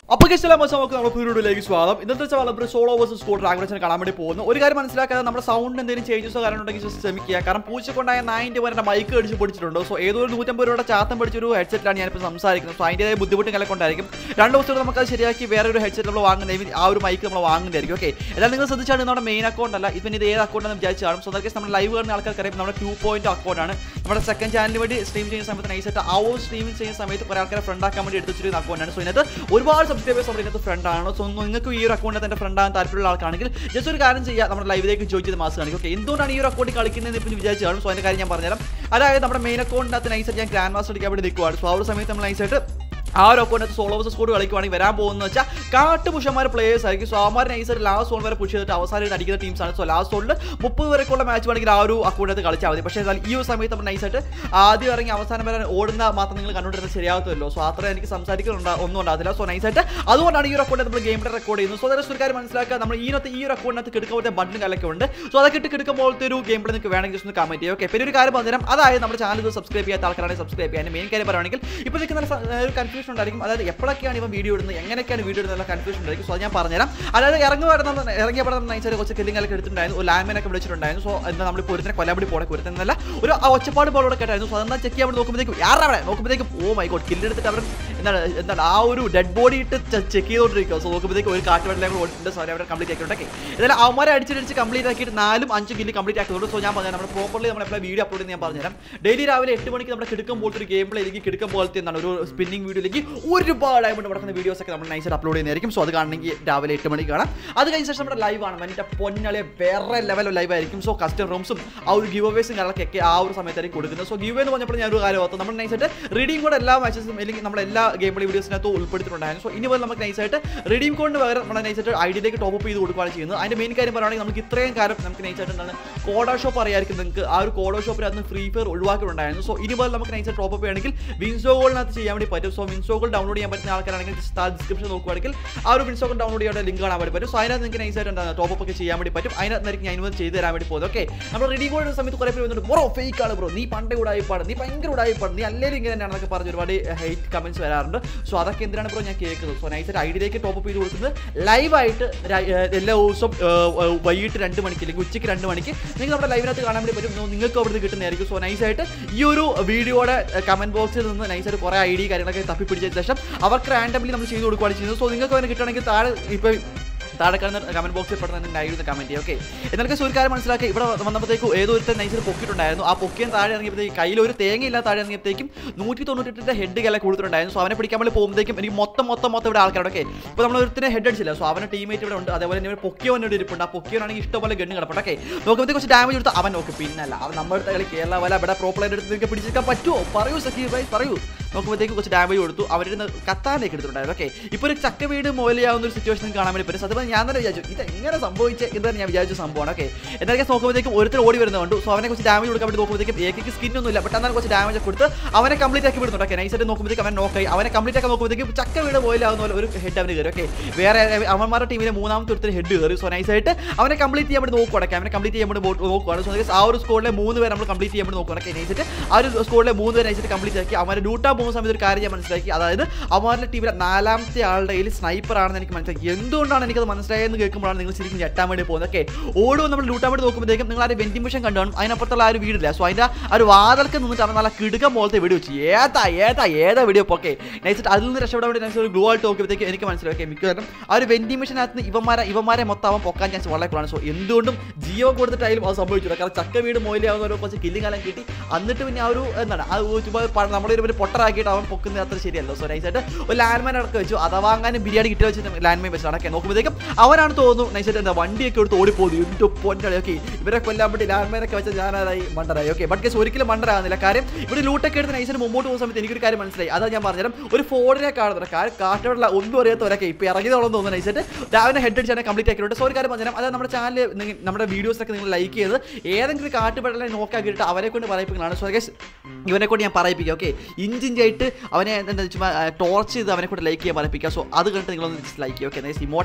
അപ്പോൾ ഗസ്റ്റ് നമുക്ക് നമ്മുടെ വീഡിയോയിലേക്ക് സ്വാഗതം ഇന്നത്തെ വളരെ സോളോ വേഴ്സസ് സ്കോഡ് ഡ്രാഗൺസിനെ കാണാൻ വേണ്ടി പോകുന്നു ഒരു കാര്യം മനസ്സിലാക്കാതെ നമ്മുടെ സൗണ്ട് എന്തെങ്കിലും ചേഞ്ചസോ കാരണം ഉണ്ടെങ്കിൽ just ശ്രമിക്കുക കാരണം പൂച്ചക്കൊണ്ടായ നയൻറ്റി വരെ മൈക്ക് അടിച്ച് പിടിച്ചിട്ടുണ്ട് സോ ഏതോ ഒരു നൂറ്റമ്പത് രൂപയുടെ ചാത്തം പിടിച്ചൊരു ഹെഡ്സെറ്റാണ് ഞാനിപ്പോൾ സംസാരിക്കുന്നത് സോ അതിൻ്റെതായ ബുദ്ധിമുട്ടും കല കൊണ്ടായിരിക്കും രണ്ട് ദിവസം നമുക്ക് അത് ശരിയാക്കി വേറെ ഒരു ഹെഡ്സെറ്റ് നമ്മൾ വാങ്ങുന്ന ആ ഒരു മൈക്ക് നമ്മൾ വാങ്ങുന്നതായിരിക്കും ഓക്കെ എന്നാൽ നിങ്ങൾ ശ്രദ്ധിച്ചാണ് നമ്മുടെ മെയിൻ അക്കൗണ്ട് അല്ല ഇപ്പം ഇത് ഏത് അക്കൗണ്ട് എന്ന് വിചാരിച്ചാണ് സോ അതൊക്കെ നമ്മൾ ലൈവ് കാണുന്ന ആൾക്കാർക്കറിയാം നമ്മുടെ ടു പോയിന്റ് അക്കൗണ്ടാണ് നമ്മുടെ സെക്കൻഡ് ചാനലിന് വേണ്ടി സ്ട്രീം ചെയ്യുന്ന സമയത്ത് നൈസായിട്ട് ആ ഒരു സ്ട്രീമിംഗ് ചെയ്യുന്ന സമയത്ത് കുറേ ആൾക്കാരെ ഫ്രണ്ട് ആക്കാൻ വേണ്ടി എടുത്ത് വെച്ചിരുന്ന അക്കൗണ്ടാണ് സോ ഇതിനകത്ത് ഒരുപാട് സബ്സ്ക്രൈബേഴ്സ് നമ്മുടെ ഇതിനകത്ത് ഫ്രണ്ട് ആണ് സോ നിങ്ങൾക്ക് ഈ ഒരു അക്കൗണ്ടിൽ തന്നെ ഫ്രണ്ട് ആകാൻ താല്പര്യമുള്ള ആൾക്കാണെങ്കിൽ ജസ്റ്റ് ഒരു കാര്യം ചെയ്യുക നമ്മുടെ ലൈവിലേക്ക് ജോയിൻ ചെയ്ത് മാസം കാണിക്കും ഓക്കെ എന്തുകൊണ്ടാണ് ഈ ഒരു അക്കൗണ്ട് കളിക്കുന്നതെന്ന് ഇപ്പം വിചാരിച്ചാണ് സോ അതിന്റെ കാര്യം ഞാൻ പറഞ്ഞുതരാം അതായത് നമ്മുടെ മെയിൻ അക്കൗണ്ടിനകത്ത് നൈസായിട്ട് ഞാൻ ഗ്രാൻഡ് മാസ്റ്റർ അടിക്കാൻ വേണ്ടി നിൽക്കുവാണ് സോ ആ ഒരു സമയത്ത് നമ്മൾ നൈസായിട്ട് ആ ഒരു അക്കൗണ്ടിനകത്ത് സോളോ വേഴ്സസ് സ്കോഡ് കളിക്കുവാണെങ്കിൽ വരാൻ പോകുന്നത് വെച്ചാൽ കാട്ടുപുഷന്മാർ പ്ലേയേഴ്സ് ആയിരിക്കും സോ അവന്മാർ നൈസായിട്ട് ലാസ്റ്റ് സോൺ വരെ പുഷ് ചെയ്തിട്ട് അവസാനം അടിക്കുന്ന ടീംസാണ് സോ ലാസ്റ്റ് സോണിൽ മുപ്പത് വരെക്കുള്ള മാച്ച് വേണമെങ്കിൽ ആ ഒരു അക്കൗണ്ടിനകത്ത് കളിച്ചാൽ മതി പക്ഷേ എന്നാൽ ഈ ഒരു സമയത്ത് നമ്മൾ നൈസായിട്ട് ആദ്യം ഇറങ്ങി അവസാനം വരെ ഓടുന്ന മാത്രം നിങ്ങൾ കണ്ടുകൊണ്ടിരുന്നത് ശരിയാകത്തുമല്ലോ സോ അത്ര എനിക്ക് സംസാരിക്കുന്നുണ്ട് ഒന്നും ഉണ്ടാകത്തില്ല സോ നൈസായിട്ട് അതുകൊണ്ടാണ് ഈ ഒരു അക്കൗണ്ട് നമ്മൾ ഗെയിം റെക്കോർഡ് ചെയ്യുന്നത് സോ അതൊരു ഒരു കാര്യം മനസ്സിലാക്കുക നമ്മൾ ഇതിനകത്ത് ഈ ഒരു അക്കൗണ്ടിനകത്ത് കിടക്കുമ്പോഴത്തെ ബട്ടൺ കലൊക്കെ ഉണ്ട് സോ അതൊക്കെ ഇട്ട് കിടക്കുമ്പോഴത്തെ ഒരു ഗെയിം പ്ലേ നിങ്ങൾക്ക് വേണമെങ്കിൽ just ഒന്ന് കമന്റ് ചെയ്യുക ഓക്കെ പിന്നെ ഒരു കാര്യം പറഞ്ഞുതരാം അതായത് നമ്മുടെ ചാനൽ സബ്സ്ക്രൈബ് ചെയ്യാത്ത ആൾക്കാരാണെങ്കിൽ സബ്സ്ക്രൈബ് ചെയ്യാൻ മെയിൻ കാര്യം പറയുകയാണെങ്കിൽ ഇപ്പോൾ നിങ്ങൾക്ക് നല്ല സ- ഒരു കൺഫ്യൂഷൻ ഉണ്ടായിരിക്കും അതായത് എപ്പോഴൊക്കെയാണ് ഇവൻ വീഡിയോ ഇടുന്നത് എങ്ങനെയൊക്കെയാണ് വീഡിയോ ഇടുന്നത് കൺഫ്യൂഷൻ ഉണ്ടായിരിക്കും സോ അത് ഞാൻ പറഞ്ഞുതരാം അതായത് ഇറങ്ങി വരുന്ന ഇറങ്ങിയ പടം നയിച്ചാൽ കുറച്ച് കില്ലിങ്ങൊക്കെ എടുത്തിട്ടുണ്ടായിരുന്നു ഒരു ലാൻഡ്മാനൊക്കെ വിളിച്ചിട്ടുണ്ടായിരുന്നു സോ എന്താ നമ്മൾ ഒരുത്തിനെ കൊല്ലാൻ വേണ്ടി പോണേ ഒരുത്തനല്ല ഒരു ആ ഒച്ചപ്പാട് പോലോടെ കേട്ടായിരുന്നു സോ അതെന്താ ചെക്ക് ചെയ്യാൻ വേണ്ടി നോക്കുമ്പോഴത്തേക്കും ആരാ അവിടെ നോക്കുമ്പോഴത്തേക്കും ഓ മൈ ഗോഡ് കില്ലെടുത്തിട്ട് അവർ എന്താണ് എന്താണ് ആ ഒരു ഡെഡ് ബോഡി ഇട്ട് ചെക്ക് ചെയ്തുകൊണ്ടിരിക്കുക സോ നോക്കുമ്പോഴത്തേക്കും ഒരു കാട്ടുവെള്ളം കൂടെ ഓടിട്ടുണ്ട് സോ അവരെ കംപ്ലീറ്റ് ആക്കിയിട്ടൊക്കെ എന്നാലും അവന്മാരെ അടിച്ചിടിച്ച് കംപ്ലീറ്റ് ആക്കിയിട്ട് നാലും അഞ്ചും കില്ല് കംപ്ലീറ്റ് ആക്കുന്നുണ്ട് സോ ഞാൻ പറഞ്ഞു നമ്മുടെ പ്രോപ്പർലി നമ്മൾ എപ്പോഴും വീഡിയോ അപ്ലോഡ് ഞാൻ പറഞ്ഞുതരാം ഡെയിലി രാവിലെ എട്ട് മണിക്ക് നമ്മുടെ കിടക്കും പോലത്തെ ഒരു ഗെയിം പ്ലേയിലേക്ക് കിടക്കും പോലത്തെ എന്താണ് ഒരു സ്പിന്നിങ് വീഡിയോയിലേക്ക് ഒരുപാട് ആയിട്ട് നടക്കുന്ന വീഡിയോസ് ഒക്കെ നമ്മൾ നൈസായിട്ട് അപ്ലോഡ് ചെയ്യുന്നതായിരിക്കും സോ അത് കാണണമെങ്കിൽ രാവിലെ എട്ട് മണിക്ക് കാണാം അത് കഴിഞ്ഞ ശേഷം നമ്മുടെ ലൈവ് ആണ് എൻ്റെ പൊന്നാളിയെ വേറെ ലെവൽ ലൈവ് ആയിരിക്കും സോ കസ്റ്റം റൂംസും ആ ഒരു ഗിവ് അവേസും കാര്യങ്ങളൊക്കെ ആ ഒരു സമയത്തായിരിക്കും കൊടുക്കുന്നത് സോ ഗിവ് എന്ന് പറഞ്ഞപ്പോൾ ഞാൻ ഒരു കാര്യം ഓർത്തു നമ്മൾ നൈസായിട്ട് റീഡിംഗ് കോഡ് എല്ലാ മാച്ചസും അല്ലെങ്കിൽ നമ്മുടെ എല്ലാ ഗെയിം പ്ലേ വീഡിയോസിനകത്ത് ഉൾപ്പെടുത്തിയിട്ടുണ്ടായിരുന്നു സോ ഇനി മുതൽ നമുക്ക് നൈസായിട്ട് റീഡിംഗ് കോഡിന് പകരം നമ്മൾ നൈസായിട്ട് ഐഡിയിലേക്ക് ടോപ്പ് ചെയ്ത് കൊടുക്കുകയാണ് ചെയ്യുന്നത് അതിന്റെ മെയിൻ കാര്യം പറയുകയാണെങ്കിൽ നമുക്ക് ഇത്രയും കാര്യം നമുക്ക് നൈസായിട്ട് എന്താണ് കോഡോ ഷോപ്പ് അറിയായിരിക്കും നിങ്ങൾക്ക് ആ ഒരു കോഡോ ഷോപ്പിൽ അന്ന് ഫ്രീ ഫയർ ഒഴിവാക്കിയിട്ടുണ്ടായിരുന്നു സോ ഇനി മുതൽ നമുക്ക് നൈസായിട്ട് ടോപ്പ് ചെയ്യുകയാണെങ്കിൽ വിൻസോകളിനകത്ത് ചെയ്യാൻ വേണ്ടി പറ്റും സോ വിൻസോകൾ ഡൗൺലോഡ് ചെയ്യാൻ പറ്റുന്ന ആൾക്കാരാണെങ്കിൽ ഡിസ്ക്രിപ്ഷൻ നോക്കുകയാണെങ്കിൽ ആ ഒരു വിൻസോകൾ ഡൗൺലോഡ് ചെയ്യാൻ ലിങ്ക് കാണാൻ വേണ്ടി പറ്റും സോ അതിനകത്ത് നിങ്ങൾക്ക് നൈസായിട്ട് എന്താണ് ടോപ്പ് ഒക്കെ ചെയ്യാൻ വേണ്ടി പറ്റും അതിനകത്ത് ഞാൻ ഇന്ന് ചെയ്ത് തരാൻ വേണ്ടി പോകുന്നത് ഓക്കെ നമ്മൾ റെഡി കോഡ് സമയത്ത് കുറേ പേര് വന്നിട്ട് ബ്രോ ഫേക്ക് ആണ് ബ്രോ നീ പണ്ടേ ഉടായിപ്പാണ് നീ ഭയങ്കര ഉടായിപ്പാണ് നീ അല്ലേലും ഇങ്ങനെ തന്നെയാണെന്നൊക്കെ പറഞ്ഞ് ഒരുപാട് ഹെയ്റ്റ് കമന്റ്സ് വരാറുണ്ട് സോ അതൊക്കെ എന്തിനാണ് ബ്രോ ഞാൻ കേൾക്കുന്നത് സോ നൈസായിട്ട് ഐഡിയിലേക്ക് ടോപ്പ് ചെയ്ത് കൊടുക്കുന്നത് ലൈവായിട്ട് എല്ലാ ദിവസവും ഏർ, ഏർ, വൈകിട്ട് രണ്ട് മണിക്ക് അല്ലെങ്കിൽ ഉച്ചയ്ക്ക് രണ്ട് മണിക്ക് നിങ്ങൾക്ക് നമ്മുടെ ലൈവിനകത്ത് കാണാൻ വേണ്ടി പറ്റും നിങ്ങൾക്ക് അവിടുന്ന് കിട്ടുന്നതായിരിക്കും സോ നൈസായിട്ട് ഈ ഒരു വീഡിയോയുടെ കമന്റ് ബോക്സിൽ നിന്ന് നൈസായിട്ട് കുറേ ഐ ഡി കാര്യങ്ങളൊക്കെ തപ്പി പിടിച്ച ശേഷം അവർക്ക് റാൻഡംലി നമ്മൾ ചെയ്ത് കൊടുക്കുകയാണ് ചെയ്യുന്നത് സോ നിങ്ങൾക്ക് അവന് കിട്ടണമെങ്കിൽ താഴെ ഇപ്പോൾ താഴെ കാണുന്ന കമന്റ് ബോക്സിൽ പെടുന്ന ഉണ്ടായിരുന്നു കമന്റ് ചെയ്യുക ഓക്കെ എന്നൊക്കെ ഒരു കാര്യം മനസ്സിലാക്കി ഇവിടെ വന്നപ്പോഴത്തേക്കും ഏതോ ഒരു നൈസിൽ പൊക്കിയിട്ടുണ്ടായിരുന്നു ആ പൊക്കിയൻ താഴെ ഇറങ്ങിയപ്പോഴത്തേക്കും കയ്യിൽ ഒരു തേങ്ങ ഇല്ലാത്ത താഴെ ഇറങ്ങിയപ്പോഴത്തേക്കും നൂറ്റി തൊണ്ണൂറ്റെട്ടിന്റെ ഹെഡ് കല കൊടുത്തിട്ടുണ്ടായിരുന്നു സോ അവനെ പിടിക്കാൻ വേണ്ടി പോകുമ്പോഴത്തേക്കും എനിക്ക് മൊത്തം മൊത്തം മൊത്തം ഇവിടെ ആൾക്കാരൊക്കെ ഇപ്പോൾ നമ്മൾ ഒരുത്തിനെ ഹെഡ് അടിച്ചില്ല സോ അവൻ്റെ ടീമേറ്റ് ഇവിടെ ഉണ്ട് അതേപോലെ തന്നെ പൊക്കിയവൻ ഇവിടെ ഇരിപ്പുണ്ട് ആ പൊക്കിയവനാണെങ്കിൽ ഇഷ്ടംപോലെ ഗണ്ണ് കിടപ്പുണ്ട് ഓക്കെ നോക്കുമ്പോഴത്തേക്ക് കുറച്ച് ഡാമേജ് കൊടുത്ത് അവൻ നോക്കി പിന്നല്ല അവൻ നമ്മുടെ അടുത്ത കളി കേരള വല ഇവിടെ പ്രോ പ്ലെയർ എടുത്ത് പിടിച്ചെടുക്കാൻ പറ്റുമോ പറയൂ സഖി ഭായി പറയൂ നോക്കുമ്പോഴത്തേക്ക് കുറച്ച് ഡാമേജ് കൊടുത്തു അവരുടെ കത്താനേക്ക് എടുത്തിട്ടുണ്ടായിരുന്നു ഓക്കെ ഇപ്പോൾ ഒരു ചക്ക വീട് മോലിയാവുന്ന ഒരു സിറ്റുവേഷൻ കാണാൻ വേണ്ടി പറ്റും സത്യം പറഞ്ഞാൽ ഞാൻ തന്നെ വിചാരിച്ചു ഇത് എങ്ങനെ സംഭവിച്ച ഇതാണ് ഞാൻ വിചാരിച്ച സംഭവമാണ് ഓക്കെ എന്നാൽ നോക്കുമ്പോഴത്തേക്കും ഒരുത്തർ ഓടി വരുന്നുണ്ട് സോ അവനെ കുറച്ച് ഡാമേജ് കൊടുക്കാൻ വേണ്ടി നോക്കുമ്പോഴത്തേക്കും ഏക്ക് സ്കിൻ ഒന്നും ഇല്ല ബട്ട് എന്നാൽ കുറച്ച് ഡാമേജ് കൊടുത്ത് അവനെ കംപ്ലീറ്റ് ആക്കി വിടുന്നുണ്ട് ഓക്കെ നൈസായിട്ട് നോക്കുമ്പോഴത്തേക്കും അവൻ നോക്കായി അവനെ കംപ്ലീറ്റ് ആക്കി നോക്കുമ്പോഴത്തേക്കും ചക്ക വീട് മോയിലാവുന്ന പോലെ ഒരു ഹെഡ് അവന് കയറി ഓക്കെ വേറെ അവന്മാരുടെ ടീമിലെ മൂന്നാമത്തെ ഒരുത്തർ ഹെഡ് കയറി സോ നൈസായിട്ട് അവനെ കംപ്ലീറ്റ് ചെയ്യാൻ വേണ്ടി നോക്കുവാണ് അവനെ കംപ്ലീറ്റ് ചെയ്യാൻ വേണ്ടി ബോ- നോക്കുവാണ് സോ ആ ഒരു സ്കോളിലെ മൂന്ന് പേര് നമ്മൾ കംപ്ലീറ്റ് ചെയ്യാൻ വേണ്ടി നോക്കുവാണ് ഓക്കെ നൈസായിട്ട് ആ ഒരു സ്കോളിലെ മൂന്ന് പേര് നൈസായിട്ട് കംപ്ലീറ്റ് ആക്കി അവരെ ഡ്യൂട്ടാ പോകുന്ന സമയത്ത് ഒരു കാര്യം ഞാൻ മനസ്സിലാക്കി അതായത് അവന്മാരുടെ ടീമിലെ നാലാമത്തെ ആളുടെ കയ്യിൽ സ്നൈപ്പർ ആണെന്ന് എനിക്ക് മനസ്സിലാക്കി എന്തുകൊണ്ടാണ് എനിക്കത് മനസ്സിലായെന്ന് കേൾക്കുമ്പോഴാണ് നിങ്ങൾ ശരിക്കും ഞെട്ടാൻ വേണ്ടി പോകുന്നത് ഓക്കെ ഓടും നമ്മൾ ലൂട്ടാൻ വേണ്ടി നോക്കുമ്പോഴത്തേക്കും നിങ്ങൾ ആ ഒരു വെന്റിമിഷൻ കണ്ടു കാണും അതിനപ്പുറത്തുള്ള ആ ഒരു വീടില്ല സോ അതിൻ്റെ ആ ഒരു വാതൽക്ക് നിന്നിട്ട് അവൻ നല്ല കിടുക്കം പോലത്തെ വീഡിയോ വെച്ചു ഏതാ ഏതാ ഏതാ വീഡിയോ ഓക്കെ നൈസിട്ട് അതിൽ നിന്ന് രക്ഷപ്പെടാൻ വേണ്ടി നൈസ് ഒരു ഗ്ലൂ ആയിട്ട് നോക്കിയപ്പോഴത്തേക്ക് എനിക്ക് മനസ്സിലായി ഓക്കെ മിക്കവാറും ആ ഒരു വെന്റിമിഷനകത്ത് ഇവന്മാരെ ഇവന്മാരെ മൊത്തം അവൻ പൊക്കാൻ ചാൻസ് വളരെ കുറവാണ് സോ എന്തുകൊണ്ടും ജിയോ കൊടുത്തിട്ടായാലും അത് സംഭവിച്ചില്ല കാരണം ചക്ക വീട് മൊയിലാവുന്ന ഒരു കുറച്ച് കില്ലിങ് കാലം കിട്ടി എന്നിട്ട് പിന്നെ ആ ഒരു എന്താണ് ആ ഒരു ചുമ്മാ പ- നമ്മുടെ ഒരു പൊട്ടറാക്കിയിട്ട് അവൻ പൊക്കുന്നത് അത്ര ശരിയല്ലോ സോ നൈസായിട്ട് ഒരു ലാൻഡ്മാൻ അടക്കം വെച്ചു അഥവാ അങ്ങനെ ബിരിയാണി കിട്ടി വെച്ചിട്ട് ലാൻഡ്മാൻ വെച്ച് അടക്കെ നോക്കുമ്പോഴത്തേക്കും അവനാണ് തോന്നുന്നു നൈസായിട്ട് എന്താ വണ്ടിയൊക്കെ എടുത്ത് ഓടിപ്പോകുന്നു എന്ത് പൊന്നളി ഓക്കെ ഇവരെ കൊല്ലാൻ വേണ്ടി ലാൻഡ്മാനൊക്കെ വെച്ച ഞാനായി മണ്ടറായി ഓക്കെ ബട്ട് കേസ് ഒരിക്കലും മണ്ടറാകുന്നില്ല കാര്യം ഇവിടെ ലൂട്ടൊക്കെ എടുത്ത് നൈസായിട്ട് മുമ്പോട്ട് പോകുന്ന സമയത്ത് എനിക്കൊരു കാര്യം മനസ്സിലായി അതാ ഞാൻ പറഞ്ഞുതരാം ഒരു ഫോണിനെ കാണുന്നുണ്ട് കാര്യം കാട്ടുള്ള ഒന്നും അറിയാത്തവരൊക്കെ ഇപ്പൊ ഇറങ്ങിയതോളം തോന്നുന്നു നൈസായിട്ട് രാവിലെ ഹെഡ് അടിച്ചാൽ കംപ്ലീറ്റ് ആക്കിയിട്ടുണ്ട് സോ ഒരു കാര്യം പറഞ്ഞുതരാം അതായത് നമ്മുടെ ചാനൽ നമ്മുടെ വീഡിയോസൊക്കെ നിങ്ങൾ ലൈക്ക് ചെയ്ത് ഏതെങ്കിലും കാട്ടുപടലെ നോക്കാക്കിയിട്ട് അവരെ കൊണ്ട് പറയിപ്പിക്കുന്നതാണ് സോ ഗൈസ് ഇവനെ കൊണ്ട് ഞാൻ പറയിപ്പിക്കാം ഓക്കെ ഇഞ്ചിഞ്ചായിട്ട് അവനെ എന്താ ചുമ്മാ ടോർച്ച് ചെയ്ത് അവനെ കൊണ്ട് ലൈക്ക് ചെയ്യാൻ പറയിപ്പിക്കുക സോ അത് കണ്ടിട്ട് നിങ്ങളൊന്ന് ലൈക്ക് ചെയ്യുക ഓക്കെ ഇമോട്ടൊക്കെ ഇട്ട് വെറുതെ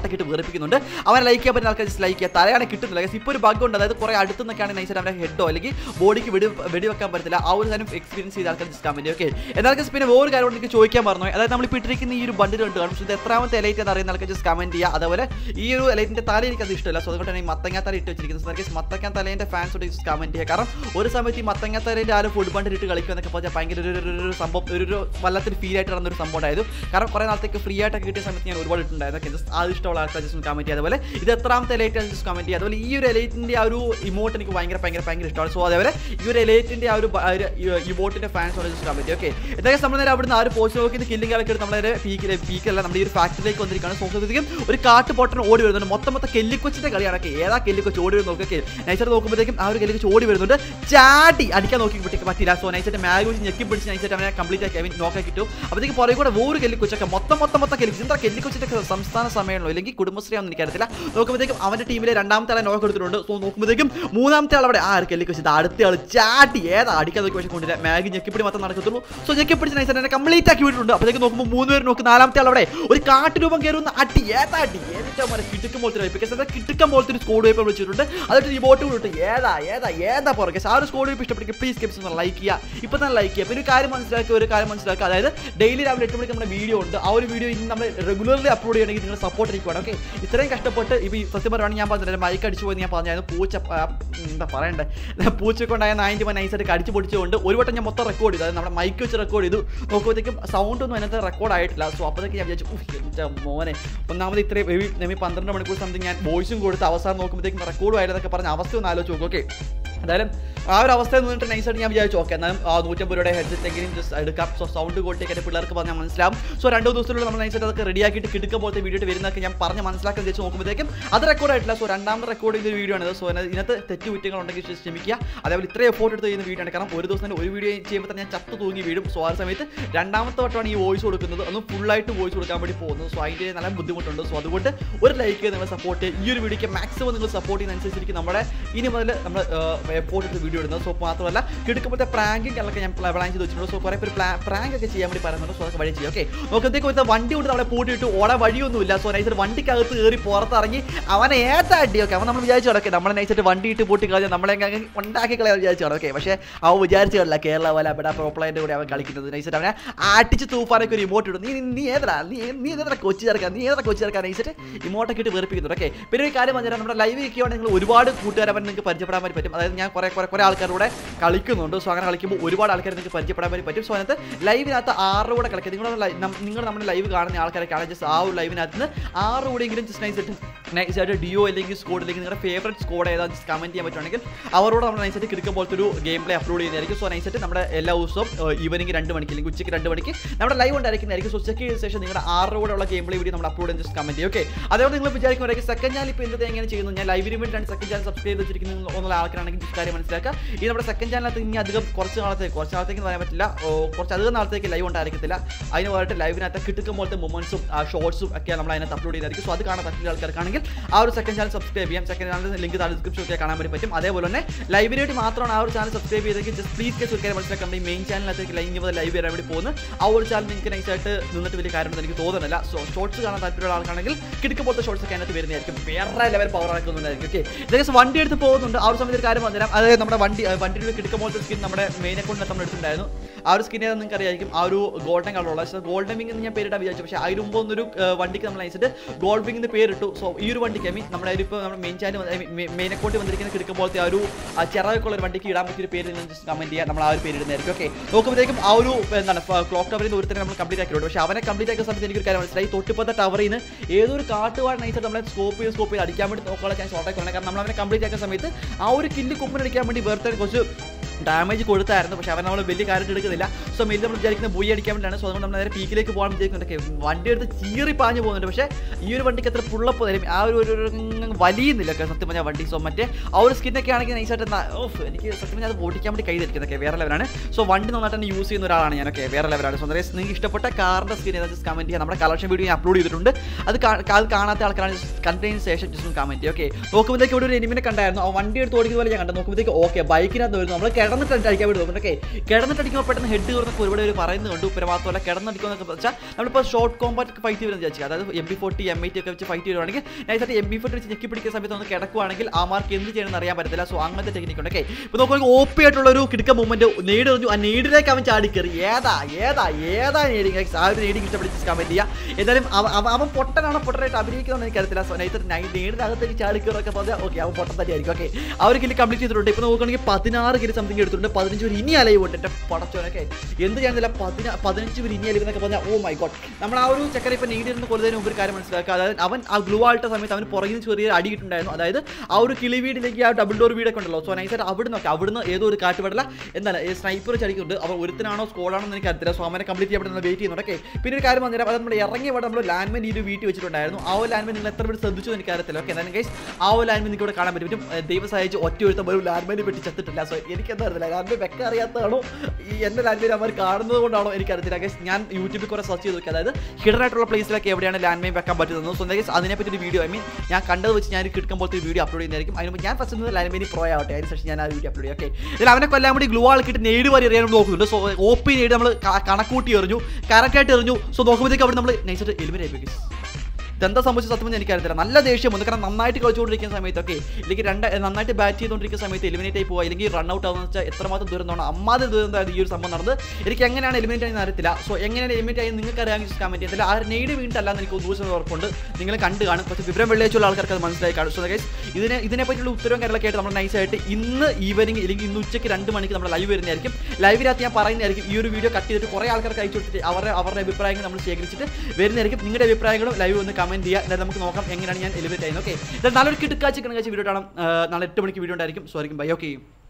വെറുപ്പിക്കുന്നുണ്ട് അവനെ ലൈക്ക് ചെയ്യാൻ പറ്റുന്ന ആൾക്കാർ ജസ്റ്റ് ലൈക്ക് ചെയ്യുക തലയാണ് കിട്ടുന്നില്ല Guys, ഇപ്പോൾ ഒരു ബഗ് ഉണ്ട് അതായത് കുറേ അടുത്ത് നിന്നൊക്കെയാണ് നൈസായിട്ട് അവരുടെ ഹെഡോ അല്ലെങ്കിൽ ബോഡിക്ക് വെടി വെടിവെക്കാൻ പറ്റത്തില്ല ആ ഒരു സാധനം എക്സ്പീരിയൻസ് ചെയ്ത ആൾക്കാർ ജസ്റ്റ് കമൻറ്റ് ഓക്കെ എന്നാൽ guys, പിന്നെ വേറൊരു കാര്യം കൂടി എനിക്ക് ചോദിക്കാൻ പറഞ്ഞു അതായത് നമ്മൾ ഇപ്പോൾ ഇട്ടിരിക്കുന്ന ഈ ഒരു ബണ്ടിൽ കണ്ട് കാണും പക്ഷേ ഇത് എത്രാമത്തെ എലൈറ്റ് എന്ന് അറിയുന്ന ആൾക്കാർ ജസ്റ്റ് കമൻറ്റ് ചെയ്യുക അതേപോലെ ഈ ഒരു എലൈറ്റിന്റെ തല എനിക്ക് അത് ഇഷ്ടമല്ല സോ അതുകൊണ്ട് തന്നെ ഈ മത്തങ്ങ തല ഇട്ട് വെച്ചിരിക്കുന്നത് സോ guys, മത്തങ്ങ തലേന്റെ ഫാൻസോട് ജസ്റ്റ് കമൻറ്റ് ചെയ്യുക കാരണം ഒരു സമയത്ത് ഈ മത്തങ്ങ തലേന്റെ ആ ഒരു ഫുഡ് ബണ്ടിൽ ഇട്ട് കളിക്കുക എന്നൊക്കെ പറഞ്ഞാൽ ഭയങ്കര ഒരു- ഒരു- ഒരു- ഒരു സംഭവം ഒരു ഒരു വല്ലാത്തൊരു ഫീൽ ആയിട്ട് നടന്ന ഒരു സംഭവം ഉണ്ടായത് കാരണം കുറേ നാളത്തേക്ക് ഫ്രീ ആയിട്ടൊക്കെ കിട്ടിയ സമയത്ത് ഞാൻ ഒരുപാട് ഇട്ടുണ്ടായിരുന്നു Okay, just അത് ഇഷ്ടമുള്ള ആൾക്കാർ ജസ്റ്റ് കമൻറ്റ് ചെയ്യുക അതുപോലെ ഇത് എത്രാമത്തെ എലൈറ്റ് ആണ് ജസ്റ്റ് കമൻറ്റ് ചെയ്യുക അതുപോലെ ഈ ഒരു എലൈറ്റിന്റെ ആ ഒരു ഇമോട്ട് എനിക്ക് ഭയങ്കര ഭയങ്കര ഭയങ്കര ഇഷ്ടമാണ് സോ അതേപോലെ ഈ ഒരു എലൈറ്റിന്റെ ആ ഒരു ബ- ആ ഒരു ഇമോട്ടിന്റെ ഫാൻസ് ആണ് ജസ്റ്റ് കമൻറ്റ് ഓക്കെ എന്തായാലും നമ്മൾ നേരെ അവിടുന്ന് ആ ഒരു പോസ്റ്റ് നോക്കി കില്ലിംഗ് ഒക്കെ എടുത്ത് നമ്മളെ പീക്കിൽ പീക്കല്ല നമ്മുടെ ഈ ഒരു ഫാക്ടറിയിലേക്ക് വന്നിരിക്കുകയാണ് സോ അപ്പോഴത്തേക്കും ഒരു കാട്ട് പൊട്ടൻ ഓടി വരുന്നുണ്ട് മൊത്തം മൊത്തം കെല്ലിക്കൊച്ചിന്റെ കളിയാണ് ഒക്കെ ഏതാ കെല്ലിക്കൊച്ച് ഓടി വരുന്ന നോക്കൊക്കെ നൈസർ നോക്കുമ്പോഴത്തേക്കും ആ ഒരു കെല്ലിക്കൊച്ച് ഓടി വരുന്നുണ്ട് ചാടി അടിക്കാൻ നോക്കി പിടിക്കാൻ പറ്റില്ല സോ നൈസറിന്റെ മാഗ് വെച്ച് ഞെക്കി പിടിച്ച് നൈസായിട്ട് അവനെ കംപ്ലീറ്റ് ആക്കി അവൻ നോക്കി കിട്ടും അപ്പോഴത്തേക്ക് പുറകെ കൂടെ വേറെ കെല്ലിക്കൊച്ചൊക്കെ മൊത്തം മൊത്തം മൊത്തം കെല്ലിക്കൊച്ച് എന്താ കെല്ലിക്കൊച്ചിന്റെ ഒക്കെ സംസ്ഥാന സമയമാണല്ലോ അല്ലെങ്കിൽ കുടുംബശ്രീ ആണെന്ന് എനിക്കറിയത്തില്ല നോക്കുമ്പോഴത്തേക്കും അവന്റെ ടീമിലെ രണ്ടാമത്തെ ആളെ നോക്ക് എടുത്തിട്ടുണ്ട് സോ നോക്കുമ്പോഴത്തേക്കും മൂന്നാമത്തെ ആൾ അവിടെ ആ ഒരു കെല്ലിക്കൊച്ച് അടുത്ത ആൾ ചാടി ഏതാ അടിക്കാൻ നോക്കി പക്ഷേ കൊണ്ടില്ല മാഗി ഞെക്കിപ്പിടി മാത്രം നടക്കത്തുള്ളൂ സോ ഞെക്കിപ്പിടിച്ച് നൈസർ എന്നെ കംപ്ലീറ്റ് ആക്കി വിട്ടിട്ടുണ്ട് അപ്പോഴത്തേക്ക് നോക്കുമ്പോൾ മൂന്ന് പേര് നോക്ക് നാലാമത്തെ ആൾ അവിടെ ഒരു കാട്ടുരൂപം കയറുന്ന അടി ഏതാ അടി ഏതാ മരം കിട്ടുക്കം പോലത്തെ ഒരു വെപ്പിക്കസ് എന്താ കിട്ടുക്കം പോലത്തെ ഒരു സ്കോഡ് വേപ്പ് വിളിച്ചിട്ടുണ്ട് അതിട്ട് ഈ ബോട്ട് വിട്ടു ഏതാ ഏതാ ഏതാ പുറകെ ആ ഒരു സ്കോഡ് വേപ്പ് ഇഷ്ടപ്പെട്ടെങ്കിൽ പ്ലീസ് കെപ്സ് ഒന്ന് ലൈക്ക് ചെയ്യുക ഇപ്പം തന്നെ ലൈക്ക് ചെയ്യുക പിന്നെ ഒരു കാര്യം മനസ്സിലാക്കുക ഒരു കാര്യം മനസ്സിലാക്കുക അതായത് ഡെയിലി രാവിലെ എട്ട് മണിക്ക് നമ്മുടെ വീഡിയോ ഉണ്ട് ആ ഒരു വീഡിയോ ഇനി നമ്മൾ റെഗുലർലി അപ്ലോഡ് ചെയ്യണമെങ്കിൽ നിങ്ങൾ സപ്പോർട്ട് ഇരിക്കുവാണ് ഓക്കെ ഇത്രയും കഷ്ടപ്പെട്ട് ഇപ്പോൾ ഈ സത്യം പറയുകയാണെങ്കിൽ ഞാൻ പറഞ്ഞില്ല മൈക്ക് അടിച്ചു പോയി ഞാൻ പറഞ്ഞായിരുന്നു പൂച്ച ആ, എന്താ പറയണ്ടേ പൂച്ചക്കൊണ്ടായ നയൻറ്റി വൺ നൈസായിട്ട് കടിച്ചു പൊടിച്ചുകൊണ്ട് ഒരു വട്ടം ഞാൻ മൊത്തം റെക്കോർഡ് ചെയ്തു അതായത് നമ്മുടെ മൈക്ക് വെച്ച് റെക്കോർഡ് ചെയ്തു നോക്കുമ്പോഴത്തേക്കും സൗണ്ട് ഒന്നും അതിനകത്ത് റെക്കോർഡ് ആയിട്ടില്ല സോ അപ്പോഴത്തേക്ക് ഞാൻ വിചാരിച്ചു "ഉഫ്, എൻ്റെ മോനെ ഒന്നാമത് ഇത്രയും maybe maybe പന്ത്രണ്ട് മണിക്കൂർ സംതിങ് ഞാൻ വോയിസും കൊടുത്ത് അവസാനം നോക്കുമ്പോഴത്തേക്കും റെക്കോർഡ് ആയതൊക്കെ പറഞ്ഞ അവസ്ഥ ഒന്ന് ആലോചിച്ച് നോക്കും ഓക്കെ എന്തായാലും ആ ഒരു അവസ്ഥയിൽ നിന്നിട്ട് നൈസായിട്ട് ഞാൻ വിചാരിച്ചു ഓക്കെ എന്നാലും ആ നൂറ്റമ്പത് രൂപയുടെ ഹെഡ്സെറ്റ് എങ്കിലും ജസ്റ്റ് എടുക്കാം സോ സൗണ്ട് ക്വാളിറ്റി ഒക്കെ പിള്ളേർക്ക് പറഞ്ഞാൽ മനസ്സിലാവും സോ രണ്ടോ ദിവസത്തിലുള്ള നമ്മൾ നൈസായിട്ട് അതൊക്കെ റെഡിയാക്കിയിട്ട് കിടക്കാൻ പോലത്തെ വീഡിയോ വരുന്നതൊക്കെ ഞാൻ പറഞ്ഞ് മനസ്സിലാക്കാൻ വെച്ച് നോക്കുമ്പോഴത്തേക്കും അത് റെക്കോർഡ് ആയിട്ടില്ല സോ രണ്ടാമത് റെക്കോർഡ് ചെയ്ത വീഡിയോ ആണ് സോ ഇതിനകത്ത് തെറ്റ് കുറ്റങ്ങൾ ഉണ്ടെങ്കിൽ just ക്ഷമിക്കുക അതേപോലെ ഇത്രയും എഫോർട്ട് എടുത്ത് ചെയ്യുന്ന വീഡിയോ ആണ് കാരണം ഒരു ദിവസം തന്നെ ഒരു വീഡിയോ ചെയ്യുമ്പോൾ തന്നെ ഞാൻ ചത്തു തൂങ്ങി വീഴും സോ ആ സമയത്ത് രണ്ടാമത്തെ വട്ടമാണ് ഈ വോയിസ് കൊടുക്കുന്നത് ഒന്ന് ഫുള്ളായിട്ട് വോയിസ് കൊടുക്കാൻ വേണ്ടി പോകുന്നത് സോ അതിൻ്റെ നല്ല ബുദ്ധിമുട്ടുണ്ട് സോ അതുകൊണ്ട് ഒരു ലൈക്ക് നിങ്ങൾ സപ്പോർട്ട് ചെയ്യുക ഈ ഒരു വീഡിയോക്ക് മാക്സിമം നിങ്ങൾ സപ്പോർട്ട് ചെയ്യുന്നതനുസരിച്ചിരിക്കും നമ്മുടെ ഇനി മുതൽ നമ്മൾ എഫോർട്ട് എടുത്ത് വീഡിയോ ഇടുന്നത് സോ മാത്രമല്ല കിടക്കുമ്പോഴത്തെ പ്രാങ്കിങ് ഒക്കെ ഞാൻ പ്ലാൻ ചെയ്ത് വെച്ചിട്ടുണ്ട് സോ കുറേ പേര് പ്രാങ്ക് ഒക്കെ ചെയ്യാൻ വേണ്ടി പറയുന്നുണ്ട് സോ അതൊക്കെ വഴി ചെയ്യും ഓക്കെ നോക്കുമ്പോഴത്തേക്ക് ഒരു വണ്ടി കൊണ്ട് നമ്മളെ പൂട്ടിയിട്ട് ഓടാൻ വഴിയൊന്നുമില്ല സോ നൈസർ വണ്ടിക്കകത്ത് കയറി പുറത്തിറങ്ങി അവനെ ഏതാ അടി ഓക്കെ അവൻ നമ്മൾ വിചാരിച്ചു കിടക്കെ നമ്മളെ നൈസായിട്ട് വണ്ടി ഇട്ട് പൂട്ടി കളഞ്ഞാൽ നമ്മളെ അങ്ങ് ഉണ്ടാക്കി കളയാൻ വിചാരിച്ചു ഓക്കെ പക്ഷേ അവൻ വിചാരിച്ചു കളില്ല കേരള പോലെ അവിടെ പ്രോപ്ലൈൻ്റെ കൂടെ അവൻ കളിക്കുന്നത് നൈസായിട്ട് അവനെ ആട്ടിച്ച് തൂഫാനൊക്കെ ഒരു ഇമോട്ട് ഇടും നീ നീ ഏതാ നീ നീ ഏതാ കൊച്ചി ചേർക്കാൻ നീ ഏതാ കൊച്ചി ചേർക്കാൻ നൈസായിട്ട് ഇമോട്ടൊക്കെ ഇട്ട് വെറുപ്പിക്കുന്നുണ്ട് ഓക്കെ പിന്നെ ഒരു കാര്യം പറഞ്ഞാൽ നമ്മുടെ ലൈവ് ഇരിക്കുകയാണെങ്കിൽ നിങ്ങൾ ഒരുപാട് കൂട്ടുകാരെ നിങ്ങൾക്ക് പരിചയപ്പെടാൻ വേണ്ടി പറ്റും അതായത് ഞാൻ കുറേ കുറേ കുറേ ആൾക്കാരുടെ കളിക്കുന്നുണ്ട് സോ അങ്ങനെ കളിക്കുമ്പോൾ ഒരുപാട് ആൾക്കാരെ നിങ്ങൾക്ക് പരിചയപ്പെടാൻ വേണ്ടി പറ്റും സോ അതിനകത്ത് ലൈവിനകത്ത് ആറ് കൂടെ കളിക്കുക നിങ്ങൾ നിങ്ങൾ നമ്മുടെ ലൈവ് കാണുന്ന ആൾക്കാരൊക്കെയാണ് ജസ്റ്റ് ആ ഒരു ലൈവിനകത്ത് നിന്ന് ആറ് കൂടെയെങ്കിലും ജസ്റ്റ് നൈസായിട്ട് നൈസായിട്ട് ഡിയോ അല്ലെങ്കിൽ സ്കോഡ് അല്ലെങ്കിൽ നിങ്ങളുടെ ഫേവറേറ്റ് സ്കോഡ് ഏതാ ജസ്റ്റ് കമൻറ്റ് ചെയ്യാൻ പറ്റുവാണെങ്കിൽ അവരോട് നമ്മൾ നൈസായിട്ട് കിടക്കാൻ പോലത്തെ ഒരു ഗെയിം പ്ലേ അപ്ലോഡ് ചെയ്യുന്നതായിരിക്കും സോ നൈസായിട്ട് നമ്മുടെ എല്ലാ ദിവസവും ഈവനിങ് രണ്ട് മണിക്ക് അല്ലെങ്കിൽ ഉച്ചയ്ക്ക് രണ്ട് മണിക്ക് നമ്മുടെ ലൈവ് ഉണ്ടായിരിക്കുന്നതായിരിക്കും സോ ഉച്ചയ്ക്ക് ശേഷം നിങ്ങളുടെ ആറ് കൂടെ ഉള്ള ഗെയിം പ്ലേ വീഡിയോ നമ്മൾ അപ്ലോഡ് ചെയ്ത് ജസ്റ്റ് കമൻറ്റ് ചെയ്യും ഓക്കെ അതേപോലെ നിങ്ങൾ വിചാരിക്കുമ്പോഴേക്കും സെക്കൻഡ് ചാനൽ ഇപ്പോൾ എന്ത് എങ്ങനെ ചെയ്യുന്നു ഞാൻ ലൈവിന് വേണ്ടിയാണ് സെക്കൻഡ് ചാനൽ സബ്സ്ക്രൈബ് ചെയ്തിരിക്കുന്ന എന്നുള്ള ആൾക്കാരാണെങ്കിൽ just കാര്യം മനസ്സിലാക്കുക ഈ നമ്മുടെ സെക്കൻഡ് ചാനലകത്ത് ഇനി അധികം കുറച്ച് നാളത്തേക്ക് കുറച്ച് നാളത്തേക്ക് എന്ന് പറയാൻ പറ്റില്ല ഓ, കുറച്ച് അധികം നാളത്തേക്ക് ലൈവ് ഉണ്ടായിരിക്കത്തില്ല അതിന് വേണ്ടിയിട്ട് ലൈവിനകത്ത് കിട്ടുന്ന പോലത്തെ മൊമെന്റ്സും ഷോർട്സും ഒക്കെ നമ്മൾ അതിനകത്ത് അപ്ലോഡ് ചെയ്തായിരിക്കും സോ അത് കാണാൻ പറ്റുന്ന ആൾക്കാർക്കാണെങ്കിൽ ആ ഒരു സെക്കൻഡ് ചാനൽ സബ്സ്ക്രൈബ് ചെയ്യാം സെക്കൻഡ് ചാനൽ ലിങ്ക് താഴെ ഡിസ്ക്രിപ്ഷൻ ഒക്കെ കാണാൻ വേണ്ടി പറ്റും അതേപോലെ തന്നെ ലൈവിന് വേണ്ടി മാത്രമാണ് ആ ഒരു ചാനൽ സബ്സ്ക്രൈബ് ചെയ്തെങ്കിൽ ജസ്റ്റ് പ്ലീസ് കേസ് ഒരു കാര്യം മനസ്സിലാക്കാൻ നമ്മുടെ മെയിൻ ചാനലിനകത്തേക്ക് ലൈവ് മുതൽ ലൈവ് വരാൻ വേണ്ടി പോകുന്നു ആ ഒരു ചാനൽ നിങ്ങൾക്ക് നൈസായിട്ട് നിന്നിട്ട് വലിയ കാര്യമൊന്നും എനിക്ക് തോന്നുന്നില്ല സോ ഷോർട്സ് കാണാൻ താല്പര്യമുള്ള ആൾക്കാണെങ്കിൽ കിടക്ക് പോലത്തെ ഷോർട്സ് ഒക്കെ അതിനകത്ത് വരുന്നതായിരിക്കും വേറെ ലെവൽ പവർ ആക്കുന്നുണ്ടായിരിക്കും ഓക്കെ ഇതൊക്കെ വണ്ടി എടുത്ത് പോകുന്നുണ്ട് ആ ഒരു സമയത്ത് ഒരു കാര്യം പറഞ്ഞുതരാം അതായത് നമ്മുടെ വണ്ടി വണ്ടിയുടെ കിടക്ക പോലത്തെ സ്കിൻ നമ്മുടെ മെയിൻ അക്കൗണ്ടിൽ നമ്മൾ എടുത്തിട്ടുണ്ടായിരുന്നു ആ ഒരു സ്കിൻ ഏതാ നിങ്ങൾക്ക് അറിയായിരിക്കും ആ ഒരു ഗോൾഡൻ കളറുള്ള പക്ഷേ ഗോൾഡൻ വിങ് എന്ന് ഞാൻ പേരിടാൻ വിചാരിച്ചു പക്ഷേ അതിന് മുമ്പ് ഒന്നൊരു ഏഹ്, വണ്ടിക്ക് നമ്മൾ അയച്ചിട്ട് ഗോൾഡ് വിങ് എന്ന് പേരിട്ടു സോ ഈ ഒരു വണ്ടിക്ക് ഐ മീൻ നമ്മുടെ ഇപ്പോൾ നമ്മുടെ മെയിൻ ചാനൽ മെയിൻ അക്കൗണ്ടിൽ വന്നിരിക്കുന്ന കിടക്ക പോലത്തെ ആ ഒരു ആ ചിറകൊക്കെ ഒരു വണ്ടിക്ക് ഇടാൻ പറ്റിയ ഒരു പേര് നിങ്ങൾ ജസ്റ്റ് കമന്റ് ചെയ്യുക നമ്മൾ ആ ഒരു പേര് ഇടുന്നതായിരിക്കും ഓക്കെ നോക്കുമ്പോഴത്തേക്കും ആ ഒരു എന്താണ് ക്ലോക്ക് ടവറിൽ നിന്ന് ഒരുത്തനെ നമ്മൾ കംപ്ലീറ്റ് ആക്കിയിട്ടുണ്ട് പക്ഷേ അവനെ കംപ്ലീറ്റ് ആക്കിയ സമയത്ത് എനിക്കൊരു കാര്യം മനസ്സിലായി തൊട്ടിപ്പത്തെ ടവറിൽ നിന്ന് ഏതൊരു കാട്ടുപാട് നൈസായിട്ട് നമ്മളെ സ്കോപ്പ് ചെയ്ത് സ്കോപ്പ് ചെയ്ത് അടിക്കാൻ വേണ്ടി നോക്കാനുള്ള ചാൻസ് ഓട്ടാക്കി കാരണം നമ്മൾ അവനെ കംപ്ലീറ്റ് ആക്കിയ സമയത്ത് ആ ഒരു കില്ല് കുമ്മനടിക്കാൻ വേണ്ടി വേറെ കുറച്ച് ഡാമേജ് കൊടുത്തായിരുന്നു പക്ഷേ അവൻ നമ്മൾ വലിയ കാര്യം എടുക്കുന്നില്ല സോ മെയിൻ നമ്മൾ വിചാരിക്കുന്ന ബുയി അടിക്കാൻ വേണ്ടിയാണ് സോ അതുകൊണ്ട് നമ്മൾ നേരെ പീക്കിലേക്ക് പോകാൻ വിചാരിക്കുന്നുണ്ട് Okay, വണ്ടി എടുത്ത് ചീറി പാഞ്ഞു പോകുന്നുണ്ട് പക്ഷേ ഈ ഒരു വണ്ടിക്ക് അത്ര പുള്ളപ്പ് തരും ആ ഒരു ഒരു ഒരു ഇങ്ങ് വലിയുന്നില്ല ഒക്കെ സത്യം പറഞ്ഞാൽ വണ്ടി സോ മറ്റേ ആ ഒരു സ്കിന്നൊക്കെ ആണെങ്കിൽ നൈസായിട്ട് ഓഫ് എനിക്ക് സത്യം പറഞ്ഞാൽ അത് ഓടിക്കാൻ വേണ്ടി കൈ ധരിക്കുന്നതൊക്കെ വേറെ ലെവലാണ് സോ വണ്ടി നന്നായിട്ട് തന്നെ യൂസ് ചെയ്യുന്ന ഒരാളാണ് ഞാനൊക്കെ വേറെ ലെവലാണ് സോ അതായത് നിങ്ങൾക്ക് ഇഷ്ടപ്പെട്ട കാറിൻ്റെ സ്കിൻ ഏതാ ജസ്റ്റ് കമൻറ്റ് ചെയ്യാം നമ്മുടെ കളക്ഷൻ വീഡിയോ ഞാൻ അപ്ലോഡ് ചെയ്തിട്ടുണ്ട് അത് കാ- അത് കാണാത്ത ആൾക്കാരാണ് കണ്ടതിന് ശേഷം ജസ്റ്റ് ഒന്ന് കമൻറ്റ് ചെയ്യുക ഓക്കെ നോക്കുമ്പോഴത്തേക്ക് ഇവിടെ ഒരു എനിമിനെ കണ്ടായിരുന്നു ആ വണ്ടി എടുത്ത് ഓടിക്കുന്ന പോലെ ഞാൻ കണ്ടു നോക്കുമ്പോഴത്തേക്ക് ഓക്കെ ബൈക്കിനകത്ത് വരുന്നു നമ്മൾ കിട കിടന്നിട്ട് അടിക്കാൻ വേണ്ടി നോക്കുന്നത് ഓക്കെ കിടന്നിട്ട് അടിക്കുമ്പോൾ പെട്ടെന്ന് ഹെഡ് കയറുന്നൊക്കെ ഒരുപാട് പേര് പറയുന്നുണ്ട് പിന്നെ മാത്രമല്ല കിടന്നടിക്കുന്നൊക്കെ വെച്ചാൽ നമ്മളിപ്പോൾ ഷോർട്ട് കോമ്പാറ്റ് ഫൈറ്റ് ചെയ്യുന്നത് വിചാരിക്കുക അതായത് M B forty M I T ഒക്കെ വെച്ച് ഫൈറ്റ് ചെയ്യുവാണെങ്കിൽ നൈസായിട്ട് എം ബി ഫോർട്ടി വെച്ച് ഞെക്കി പിടിക്കുന്ന സമയത്ത് ഒന്ന് കിടക്കുവാണെങ്കിൽ ആ മാർക്ക് എന്ത് ചെയ്യണമെന്ന് അറിയാൻ പറ്റത്തില്ല സോ അങ്ങനത്തെ ടെക്നിക്ക് ഉണ്ട് ഓക്കെ ഇപ്പോൾ നോക്കുകയാണെങ്കിൽ ഒ പി ആയിട്ടുള്ള ഒരു കിടക്ക മൂവ്മെന്റ് നേടിറിഞ്ഞു ആ നേടിലേക്ക് അവൻ ചാടി കയറി ഏതാ ഏതാ ഏതാ നേടി guys? ആ ഒരു നേടി ഇഷ്ടപ്പെട്ട് കമന്റ് ചെയ്യുക എന്തായാലും അവൻ അവൻ- അവൻ പൊട്ടനാണോ പൊട്ടനായിട്ട് അഭിനയിക്കുന്നതെന്ന് എനിക്കറിയത്തില്ല സോ നൈസർ നേടിനകത്തേക്ക് ചാടി കയറൊക്കെ പറഞ്ഞാൽ ഓക്കെ അവൻ പൊട്ടൻ തന്നെയായിരിക്കും ഓക്കെ ആ ഒരു കില്ല് കംപ്ലീറ്റ് ചെയ്തിട്ടുണ്ട് ഇപ്പോൾ നോക്കുകയാണെങ്കിൽ പതിനാറ് കില്ല് സംതിങ് എടുത്തിട്ടുണ്ട് പതിനഞ്ച് പേര് ഇനി അലൈവ് ഉണ്ട് എൻ്റെ പടച്ചോനൊക്കെ എന്ത് ചെയ്യാനില്ല പതിന പതിനഞ്ച് പേര് ഇനി അലൈവ് എന്നൊക്കെ പറഞ്ഞാൽ ഓ മൈ ഗോഡ് നമ്മൾ ആ ഒരു ചക്കര ഇപ്പോൾ നേടിയിരുന്ന കൊല്ലതിന് മുമ്പ് ഒരു കാര്യം മനസ്സിലാക്കുക അതായത് അവൻ ആ ഗ്ലൂ ആൾട്ട സമയത്ത് അവൻ പുറകിൽ നിന്ന് ചെറിയ അടി കിട്ടുണ്ടായിരുന്നു അതായത് ആ ഒരു കിളി വീടിലേക്ക് ആ ഡബിൾ ഡോർ വീടൊക്കെ ഉണ്ടല്ലോ സോ നൈസായിട്ട് അവിടെ നിന്നൊക്കെ അവിടുന്ന് ഏതോ ഒരു കാറ്റുപടല എന്താണ് ഈ സ്നൈപ്പർ ചടിക്കുന്നുണ്ട് അവർ ഒരുത്തനാണോ സ്കോഡാണോ എന്ന് എനിക്ക് അറിയത്തില്ല സോ അവനെ കംപ്ലീറ്റ് ചെയ്യാൻ വെയിറ്റ് ചെയ്യുന്നുണ്ട് ഓക്കെ പിന്നെ ഒരു കാര്യം പറഞ്ഞാൽ അത് നമ്മൾ ഇറങ്ങിയ ഇവിടെ നമ്മൾ ലാൻഡ്മെൻ ഈ ഒരു വീട്ടിൽ വെച്ചിട്ടുണ്ടായിരുന്നു ആ ഒരു ലാൻഡ്മെൻ നിങ്ങൾ എത്ര പേര് ശ്രദ്ധിച്ചു എന്ന് എനിക്ക് അറിയത്തില്ല ഓക്കെ എന്തായാലും ഗൈസ് ആ ഒരു ലാൻഡ്മെൻ നിങ്ങൾക്ക് ഇവിടെ കാണാൻ പറ്റും ഏഹ് ദൈവം സഹായിച്ച് ഒറ്റ ഒരുത്തം ഒരു ലാൻഡ്മെൻ പെട്ടി ചത്തിട്ടില്ല സോ എനിക്ക് എന്താ അറിയത്തില്ല ലാൻഡ്മെൻ വെക്ക അറിയാത്തതാണോ ഈ എൻ്റെ ലാൻഡ്മെൻ അവർ കാണുന്നത് കൊണ്ടാണോ എനിക്ക് അറിയത്തില്ല ഗൈസ് ഞാൻ യൂട്യൂബിൽ കുറെ സെർച്ച് ചെയ്ത് നോക്കി അതായത് ഹിഡൻ ആയിട്ടുള്ള പ്ലേസിലൊക്കെ എവിടെയാണ് ലാൻഡ്മെൻ വെക്കാൻ പറ്റുന്നത് സോ ഗൈസ് അതിനെപ്പറ്റി ഒരു വീഡിയോ ഐ മീൻ ഞാൻ കണ്ടത് വെച്ച് ഞാൻ കിടക്കാൻ പോലത്തെ ഒരു വീഡിയോ അപ്ലോഡ് ചെയ്യുന്നതായിരിക്കും അതിന് മുമ്പ് ഞാൻ ഫസ്റ്റ് ലാൻഡ്മെയിൻ പ്രോ ആവട്ടെ അതിന് ശേഷം ഞാൻ ആ വീഡിയോ അപ്ലോഡ് ചെയ്യും ഓക്കെ ഇതിൽ അവനെ കൊല്ലാൻ വേണ്ടി ഗ്ലൂ ആൾക്കിട്ട് നേടി വരെ എറിയാൻ നോക്കുന്നുണ്ട് സോ ഒ പി നേടി നമ്മൾ കണക്കൂട്ടി എറിഞ്ഞു കറക്റ്റായിട്ട് എറിഞ്ഞു സോ നോക്കുമ്പോഴത്തേക്ക് അവിടെ നമ്മൾ നൈസായിട്ട് എലിമിനേറ്റ് ആയിപ്പോയി ഇതെന്താ സംഭവിച്ച സത്യം എന്ന് എനിക്കറിയത്തില്ല നല്ല ദേഷ്യം വന്നു കാരണം നന്നായിട്ട് കളിച്ചുകൊണ്ടിരിക്കുന്ന സമയത്തൊക്കെ ഇല്ലെങ്കിൽ രണ്ട് നന്നായിട്ട് ബാറ്റ് ചെയ്തുകൊണ്ടിരിക്കുന്ന സമയത്ത് എലിമിനേറ്റ് ആയി പോകുക അല്ലെങ്കിൽ റൺ ഔട്ട് ആവുന്ന വെച്ചാൽ എത്രമാത്രം ദൂരം അമ്മാതിരി ദൂരം ഈ ഒരു സംഭവം നടന്നത് എനിക്ക് എങ്ങനെയാണ് എലിമിനേറ്റ് ആയി അറിയത്തില്ല സോ എങ്ങനെയാണ് എലിമിനേറ്റ് ആയി നിങ്ങൾക്ക് അറിയാമെങ്കിൽ കമന്റ് ചെയ്തില്ല ആ നെയ്ഡ് വീണിട്ടല്ല എന്ന് എനിക്ക് നൂറ് ശതമാനം ഉറപ്പുണ്ട് നിങ്ങൾ കണ്ടു കാണും പക്ഷേ വിവരം വെള്ളിയാഴ്ചയുള്ള ആൾക്കാർക്ക് അത് മനസ്സിലായി കാണും സോ ഗൈസ് ഇതിനെ ഇതിനെ പറ്റിയുള്ള ഉത്തരവും കാര്യങ്ങളൊക്കെ ആയിട്ട് നമ്മൾ നൈസായിട്ട് ഇന്ന് ഈവനിങ് അല്ലെങ്കിൽ ഇന്ന് ഉച്ചയ്ക്ക് രണ്ട് മണിക്ക് നമ്മൾ ലൈവ് വരുന്നതായിരിക്കും ലൈവിനകത്ത് ഞാൻ പറയുന്നതായിരിക്കും ഈ ഒരു വീഡിയോ കട്ട് ചെയ്തിട്ട് കുറേ ആൾക്കാർക്ക് അയച്ചു കൊടുത്തിട്ട് അവരുടെ അവരുടെ അഭിപ്രായങ്ങൾ നമ്മൾ ശേഖരിച്ചിട്ട് വരുന്നതായിരിക്കും നിങ്ങളുടെ അഭിപ്രായങ്ങളും ലൈവ് ഒന്ന് കമന്റ് ചെയ്യുക എന്നാലും നമുക്ക് നോക്കാം എങ്ങനെയാണ് ഞാൻ എലിവേറ്റ് ചെയ്യുന്നത് ഓക്കെ നല്ലൊരു കിടക്കാച്ച് കിടക്കാച്ച് വീഡിയോ കാണാം ആ, നാളെ എട്ട് മണിക്ക് വീഡിയോ ഉണ്ടായിരിക്കും സോ ആയിരിക്കും ബൈ ഓക്കെ